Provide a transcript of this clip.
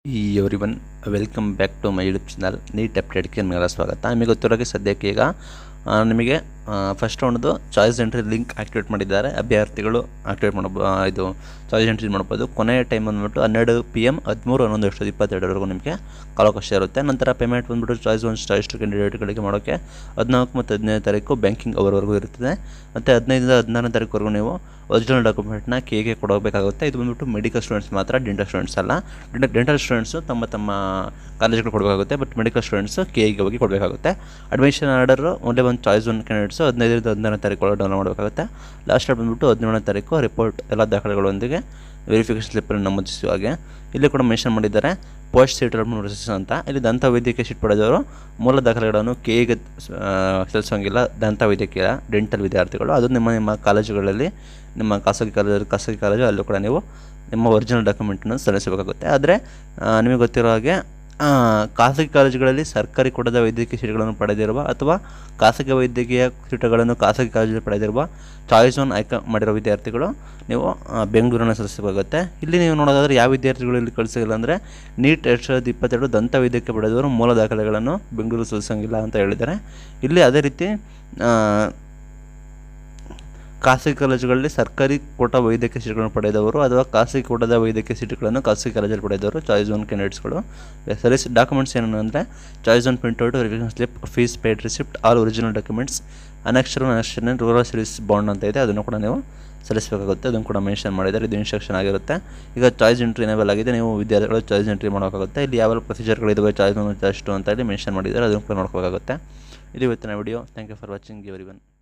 ಈ everyone welcome back to my YouTube channel NEET ಅಪ್ಡೇಟ್ಗೆ ನಿಮಗೆಲ್ಲ ಸ್ವಾಗತ ನಿಮಗೆ ಗೊತ್ತಿರೋಗೆ ಸದ್ಯಕ್ಕೆ ಈಗ ಆ, ನಿಮಗೆ ಫಸ್ಟ್ ರೌಂಡ್ದು ಚಾಯ್ಸ್ ಎಂಟ್ರಿ ಲಿಂಕ್ ಆಕ್ಟಿವೇಟ್ ಮಾಡಿದ್ದಾರೆ ಅಭ್ಯರ್ಥಿಗಳು ಆಕ್ಟಿವೇಟ್ ಮಾಡಬೋ ಆ, ಇದು ಚಾಯ್ಸ್ ಎಂಟ್ರಿ ಮಾಡ್ಬೋದು ಕೊನೆಯ ಟೈಮ್ ಬಂದ್ಬಿಟ್ಟು ಹನ್ನೆರಡು ಪಿ ಎಮ್ ಹದಿಮೂರು ಹನ್ನೊಂದು ಎಷ್ಟು ಇಪ್ಪತ್ತೆರಡರವರೆಗೂ ನಿಮಗೆ ಕಾಲಾವಕಾಶ ಇರುತ್ತೆ ನಂತರ ಪೇಮೆಂಟ್ ಬಂದ್ಬಿಟ್ಟು ಚಾಯ್ಸ್ ಒನ್ ಚಾಯ್ಸ್ ಟು ಕ್ಯಾಂಡಿಡೇಟ್ಗಳಿಗೆ ಮಾಡೋಕ್ಕೆ ಹದಿನಾಲ್ಕು ಮತ್ತು ಹದಿನೈದು ತಾರೀಕು ಬ್ಯಾಂಕಿಂಗ್ ಅವರ್ವರೆಗೂ ಇರ್ತದೆ ಮತ್ತು ಹದಿನೈದರಿಂದ ಹದಿನಾರನೇ ತಾರೀಕುವರೆಗೂ ನೀವು ಒರಿಜಿನಲ್ ಡಾಕ್ಯುಮೆಂಟ್ನ ಕೇಗೆ ಕೊಡಬೇಕಾಗುತ್ತೆ ಇದು ಬಂದ್ಬಿಟ್ಟು ಮೆಡಿಕಲ್ ಸ್ಟೂಡೆಂಟ್ಸ್ ಮಾತ್ರ ಡೆಂಟಲ್ ಸ್ಟೂಡೆಂಟ್ಸ್ ಅಲ್ಲ ಡೆಂಟಲ್ ಡೆಂಟಲ್ ಸ್ಟೂಡೆಂಟ್ಸು ತಮ್ಮ ತಮ್ಮ ಕಾಲೇಜ್ಗಳು ಕೊಡಬೇಕಾಗುತ್ತೆ ಬಟ್ ಮೆಡಿಕಲ್ ಸ್ಟೂಡೆಂಟ್ಸು ಕೆಗೆ ಹೋಗಿ ಕೊಡಬೇಕಾಗುತ್ತೆ ಅಡ್ಮಿಷನ್ ಆರ್ಡರು ಒಂದೇ ಒಂದು ಚಾಯ್ಸ್ ಒನ್ ಕ್ಯಾಂಡಿಡೇಟ್ಸು ಹದಿನೈದರಿಂದ ಹದಿನಾರನೇ ತಾರೀಕು ಒಳಗೆ ಡೌನ್ಲೋಡ್ ಮಾಡಬೇಕಾಗುತ್ತೆ ಲಾಸ್ಟ್ ಡೇಟ್ ಬಂದ್ಬಿಟ್ಟು ಹದಿನೇಳನೇ ತಾರೀಕು ರಿಪೋರ್ಟ್ ಎಲ್ಲ ದಾಖಲೆಗಳೊಂದಿಗೆ ವೆರಿಫಿಕೇಷನ್ ಸ್ಲಿಪ್ಪನ್ನು ನಮೂದಿಸುವ ಹಾಗೆ ಇಲ್ಲಿ ಕೂಡ ಮೆನ್ಷನ್ ಮಾಡಿದ್ದಾರೆ ಪೋಸ್ಟ್ ಸೀಟ್ ಪ್ರೊಸೆಸ್ ಅಂತ ಇಲ್ಲಿ ದಂತ ವೈದ್ಯಕೀಯ ಶೀಟ್ ಪಡೆದವರು ಮೂಲ ದಾಖಲೆಗಳನ್ನು ಕೆಗೆ ಸಲ್ಲಿಸೋಂಗಿಲ್ಲ ದಂತ ವೈದ್ಯಕೀಯ ಡೆಂಟಲ್ ವಿದ್ಯಾರ್ಥಿಗಳು ಅದು ನಿಮ್ಮ ನಿಮ್ಮ ಕಾಲೇಜುಗಳಲ್ಲಿ ನಿಮ್ಮ ಖಾಸಗಿ ಕಾಲೇಜು ಖಾಸಗಿ ಕಾಲೇಜು ಅಲ್ಲೂ ಕೂಡ ನೀವು ನಿಮ್ಮ ಒರಿಜಿನಲ್ ಡಾಕ್ಯುಮೆಂಟನ್ನು ಸಲ್ಲಿಸಬೇಕಾಗುತ್ತೆ ಆದರೆ ನಿಮಗೆ ಗೊತ್ತಿರೋ ಹಾಗೆ ಆ, ಖಾಸಗಿ ಕಾಲೇಜುಗಳಲ್ಲಿ ಸರ್ಕಾರಿ ಕೊಡದ ವೈದ್ಯಕೀಯ ಸೀಟುಗಳನ್ನು ಪಡೆದಿರುವ ಅಥವಾ ಖಾಸಗಿ ವೈದ್ಯಕೀಯ ಸೀಟುಗಳನ್ನು ಖಾಸಗಿ ಕಾಲೇಜಲ್ಲಿ ಪಡೆದಿರುವ ಚಾಯ್ಸ್ ಒನ್ ಆಯ್ಕೆ ಮಾಡಿರೋ ವಿದ್ಯಾರ್ಥಿಗಳು ನೀವು ಆ, ಬೆಂಗಳೂರನ್ನು ಸಲ್ಲಿಸಬೇಕಾಗುತ್ತೆ ಇಲ್ಲಿ ನೀವು ನೋಡೋದಾದ್ರೆ ಯಾವ ವಿದ್ಯಾರ್ಥಿಗಳು ಇಲ್ಲಿ ಕಳಿಸಿಲ್ಲ ಅಂದರೆ ನೀಟ್ ಎರಡು ಸಾವಿರದ ಇಪ್ಪತ್ತೆರಡು ದಂತ ವೈದ್ಯಕೀಯ ಪಡೆದವರು ಮೂಲ ದಾಖಲೆಗಳನ್ನು ಬೆಂಗಳೂರು ಸಲ್ಲಿಸೋಂಗಿಲ್ಲ ಅಂತ ಹೇಳಿದ್ದಾರೆ ಇಲ್ಲಿ ಅದೇ ರೀತಿ ಆ, ಖಾಸಗಿ ಕಾಲೇಜುಗಳಲ್ಲಿ ಸರ್ಕಾರಿ ಕೋಟಾ ವೈದ್ಯಕೀಯ ಸೀಟುಗಳನ್ನು ಪಡೆದವರು ಅಥವಾ ಖಾಸಗಿ ಕೋಟಾದ ವೈದ್ಯಕೀಯ ಸೀಟುಗಳನ್ನು ಖಾಸಗಿ ಕಾಲೇಜಲ್ಲಿ ಪಡೆದವರು ಚಾಯ್ಸ್ ಒನ್ ಕ್ಯಾಂಡಿಡೇಟ್ಸ್ಗಳು ಸರಿಸಿ ಡಾಕ್ಯುಮೆಂಟ್ಸ್ ಏನು ಅಂದರೆ choice one printout verification slip fees paid receipt all original documents annexure annexure rural service bond ಅಂತ ಇದೆ ಅದನ್ನು ಕೂಡ ನೀವು ಸಲ್ಲಿಸಬೇಕಾಗುತ್ತೆ ಅದನ್ನು ಕೂಡ ಮೆನ್ಷನ್ ಮಾಡಿದ್ದಾರೆ ಇದು ಇನ್ಸ್ಟ್ರಕ್ಷನ್ ಆಗಿರುತ್ತೆ ಈಗ ಚಾಯ್ಸ್ ಎಂಟ್ರಿ ಎನೇಬಲ್ ಆಗಿದೆ ನೀವು ವಿದ್ಯಾರ್ಥಿಗಳು ಚಾಯ್ಸ್ ಎಂಟ್ರಿ ಮಾಡೋಕ್ಕಾಗುತ್ತೆ ಇಲ್ಲಿ ಯಾವೆಲ್ಲ ಪ್ರೊಸೀಜರ್ಗಳಿದ್ದಾವೆ ಚಾಯ್ಸ್ ಒನ್ ಚಾಯ್ಸ್ ಟು ಅಂತ ಹೇಳಿ ಮೆನ್ಷನ್ ಮಾಡಿದ್ದಾರೆ ಅದನ್ನು ಕೂಡ ನೋಡ್ಕೋಬೇಕಾಗುತ್ತೆ ಇದು ಇವತ್ತಿನ video thank you for watching every one